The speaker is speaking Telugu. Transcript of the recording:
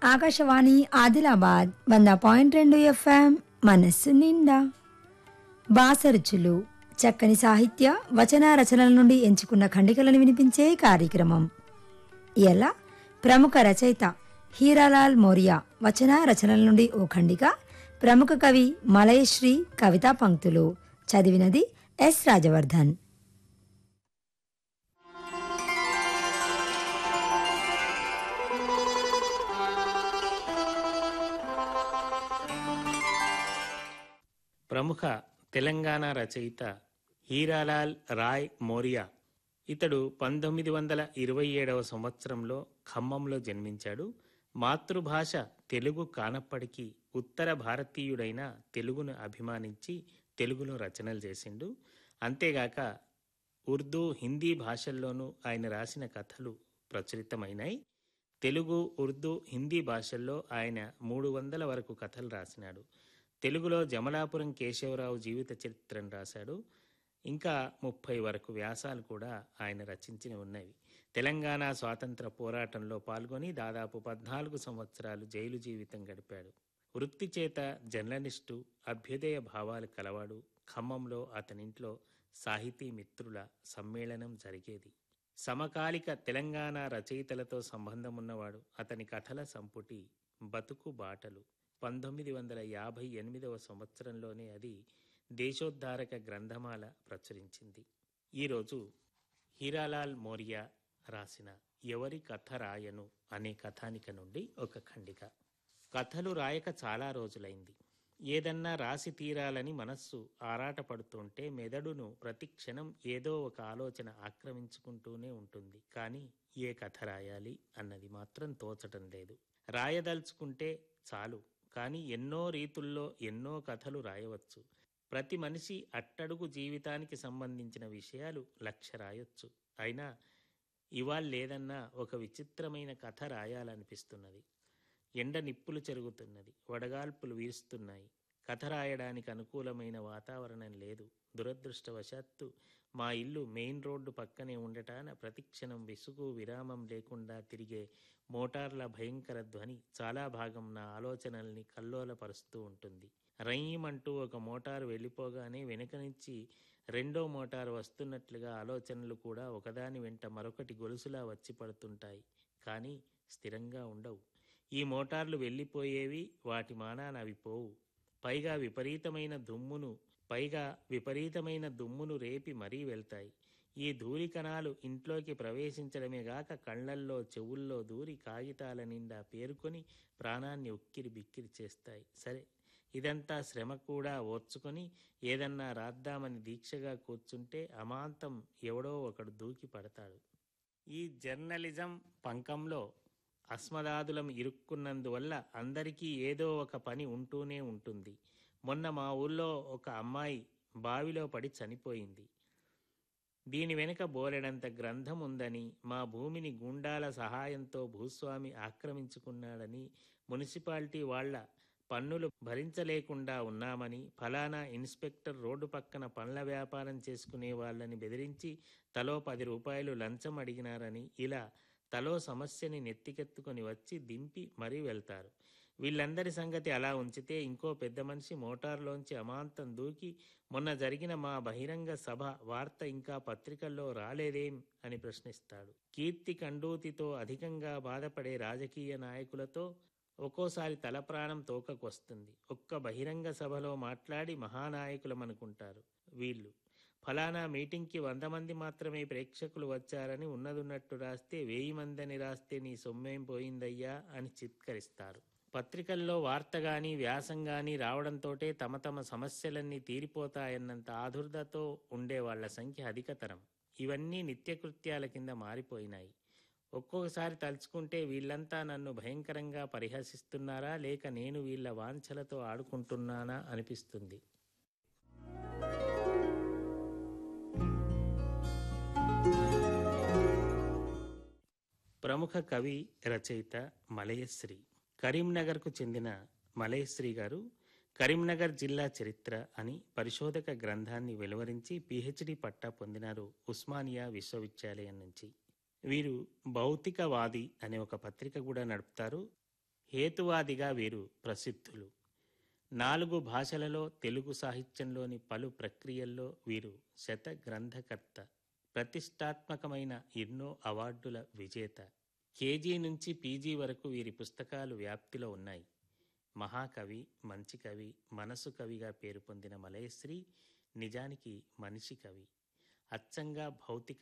ఆకాశవాణి ఆదిలాబాద్ వంద పాయింట్ రెండు ఎఫ్ఎం మనస్సు నిండా బాసరుచులు చక్కని సాహిత్య వచన రచనల నుండి ఎంచుకున్న ఖండికలను వినిపించే కార్యక్రమం ఎలా ప్రముఖ రచయిత హీరాలాల్ మోరియా వచన రచనల నుండి ఓ ఖండిక ప్రముఖ కవి మలయశ్రీ కవితా పంక్తులు చదివినది ఎస్ రాజవర్ధన్ ప్రముఖ తెలంగాణ రచయిత హీరాలాల్ రాయ్ మోరియా ఇతడు పంతొమ్మిది వందల ఇరవై ఏడవ సంవత్సరంలో ఖమ్మంలో జన్మించాడు మాతృభాష తెలుగు కానప్పటికీ ఉత్తర భారతీయుడైన తెలుగును అభిమానించి తెలుగులో రచనలు చేసిండు అంతేగాక ఉర్దూ హిందీ భాషల్లోనూ ఆయన రాసిన కథలు ప్రచురితమైనాయి తెలుగు ఉర్దూ హిందీ భాషల్లో ఆయన మూడు వందల వరకు కథలు రాసినాడు తెలుగులో జమలాపురం కేశవరావు జీవిత చరిత్రను రాశాడు ఇంకా ముప్పై వరకు వ్యాసాలు కూడా ఆయన రచించిన ఉన్నవి తెలంగాణ స్వాతంత్ర పోరాటంలో పాల్గొని దాదాపు పద్నాలుగు సంవత్సరాలు జైలు జీవితం గడిపాడు వృత్తి చేత జర్నలిస్టు అభ్యుదయ భావాలు కలవాడు ఖమ్మంలో అతనింట్లో సాహితీ మిత్రుల సమ్మేళనం జరిగేది సమకాలిక తెలంగాణ రచయితలతో సంబంధం ఉన్నవాడు అతని కథల సంపుటి బతుకు బాటలు పంతొమ్మిది వందల యాభై ఎనిమిదవ సంవత్సరంలోనే అది దేశోద్ధారక గ్రంథమాల ప్రచురించింది ఈరోజు హీరాలాల్ మోరియా రాసిన ఎవరి కథ రాయను అనే కథానిక నుండి ఒక ఖండిక కథలు రాయక చాలా రోజులైంది ఏదన్నా రాసి తీరాలని మనస్సు ఆరాటపడుతుంటే మెదడును ప్రతి క్షణం ఏదో ఒక ఆలోచన ఆక్రమించుకుంటూనే ఉంటుంది కానీ ఏ కథ రాయాలి అన్నది మాత్రం తోచటం లేదు రాయదలుచుకుంటే చాలు కానీ ఎన్నో రీతుల్లో ఎన్నో కథలు రాయవచ్చు ప్రతి మనిషి అట్టడుగు జీవితానికి సంబంధించిన విషయాలు లక్ష రాయొచ్చు అయినా ఇవాళ లేదన్నా ఒక విచిత్రమైన కథ రాయాలనిపిస్తున్నది ఎండ నిప్పులు చెరుగుతున్నది వడగాల్పులు వీరుస్తున్నాయి కథ రాయడానికి అనుకూలమైన వాతావరణం లేదు దురదృష్టవశాత్తు మా ఇల్లు మెయిన్ రోడ్డు పక్కనే ఉండటాన ప్రతిక్షణం విసుగు విరామం లేకుండా తిరిగే మోటార్ల భయంకర ధ్వని చాలా భాగం నా ఆలోచనల్ని కల్లోలపరుస్తూ ఉంటుంది రయ్యమంటూ ఒక మోటారు వెళ్ళిపోగానే వెనుక నుంచి రెండో మోటారు వస్తున్నట్లుగా ఆలోచనలు కూడా ఒకదాని వెంట మరొకటి గొలుసులా వచ్చి పడుతుంటాయి కానీ స్థిరంగా ఉండవు ఈ మోటార్లు వెళ్ళిపోయేవి వాటి మానాన అవి పోవు పైగా విపరీతమైన దుమ్మును పైగా విపరీతమైన దుమ్మును రేపి మరీ వెళ్తాయి ఈ ధూళి కణాలు ఇంట్లోకి ప్రవేశించడమే గాక కళ్ళల్లో చెవుల్లో దూరి కాగితాల నిండా పేరుకొని ప్రాణాన్ని ఉక్కిరి బిక్కిరి చేస్తాయి సరే ఇదంతా శ్రమ కూడా ఓర్చుకొని ఏదన్నా రాద్దామని దీక్షగా కూర్చుంటే అమాంతం ఎవడో ఒకడు దూకి పడతాడు ఈ జర్నలిజం పంకంలో అస్మదాదులం ఇరుక్కున్నందువల్ల అందరికీ ఏదో ఒక పని ఉంటూనే ఉంటుంది మొన్న మా ఊళ్ళో ఒక అమ్మాయి బావిలో పడి చనిపోయింది దీని వెనుక బోలెడంత గ్రంథం ఉందని మా భూమిని గుండాల సహాయంతో భూస్వామి ఆక్రమించుకున్నాడని మున్సిపాలిటీ వాళ్ళ పన్నులు భరించలేకుండా ఉన్నామని ఫలానా ఇన్స్పెక్టర్ రోడ్డు పక్కన పండ్ల వ్యాపారం చేసుకునే వాళ్ళని బెదిరించి తలో పది రూపాయలు లంచం అడిగినారని ఇలా తలో సమస్యని నెత్తికెత్తుకొని వచ్చి దింపి మరీ వెళ్తారు వీళ్ళందరి సంగతి అలా ఉంచితే ఇంకో పెద్ద మనిషి మోటార్లోంచి అమాంతం దూకి మొన్న జరిగిన మా బహిరంగ సభ వార్త ఇంకా పత్రికల్లో రాలేదేం అని ప్రశ్నిస్తాడు కీర్తి కండూతితో అధికంగా బాధపడే రాజకీయ నాయకులతో ఒక్కోసారి తల ప్రాణం తోకకొస్తుంది ఒక్క బహిరంగ సభలో మాట్లాడి మహానాయకులమనుకుంటారు వీళ్ళు ఫలానా మీటింగ్కి వంద మంది మాత్రమే ప్రేక్షకులు వచ్చారని ఉన్నదున్నట్టు రాస్తే వెయ్యి మందని రాస్తే నీ సొమ్మేం పోయిందయ్యా అని చిత్కరిస్తారు పత్రికల్లో వార్త గాని వ్యాసం గాని రావడంతోటే తమ తమ సమస్యలన్నీ తీరిపోతాయన్నంత ఆదుర్దతో ఉండే వాళ్ళ సంఖ్య అధికతరం ఇవన్నీ నిత్యకృత్యాల కింద మారిపోయినాయి ఒక్కొక్కసారి తలుచుకుంటే వీళ్ళంతా నన్ను భయంకరంగా పరిహసిస్తున్నారా లేక నేను వీళ్ళ వాంఛలతో ఆడుకుంటున్నానా అనిపిస్తుంది ప్రముఖ కవి రచయిత మలయశ్రీ కరీంనగర్కు చెందిన మలయశ్రీ గారు కరీంనగర్ జిల్లా చరిత్ర అని పరిశోధక గ్రంథాన్ని వెలువరించి పిహెచ్డి పట్టా పొందినారు ఉస్మానియా విశ్వవిద్యాలయం నుంచి వీరు భౌతికవాది అనే ఒక పత్రిక కూడా నడుపుతారు హేతువాదిగా వీరు ప్రసిద్ధులు నాలుగు భాషలలో తెలుగు సాహిత్యంలోని పలు ప్రక్రియల్లో వీరు శత గ్రంథకర్త ప్రతిష్టాత్మకమైన ఎన్నో అవార్డుల విజేత కేజీ నుంచి పీజీ వరకు వీరి పుస్తకాలు వ్యాప్తిలో ఉన్నాయి మహాకవి మంచి కవి మనసు కవిగా పేరు పొందిన మలయశ్రీ నిజానికి మనిషి కవి అచ్చంగా భౌతిక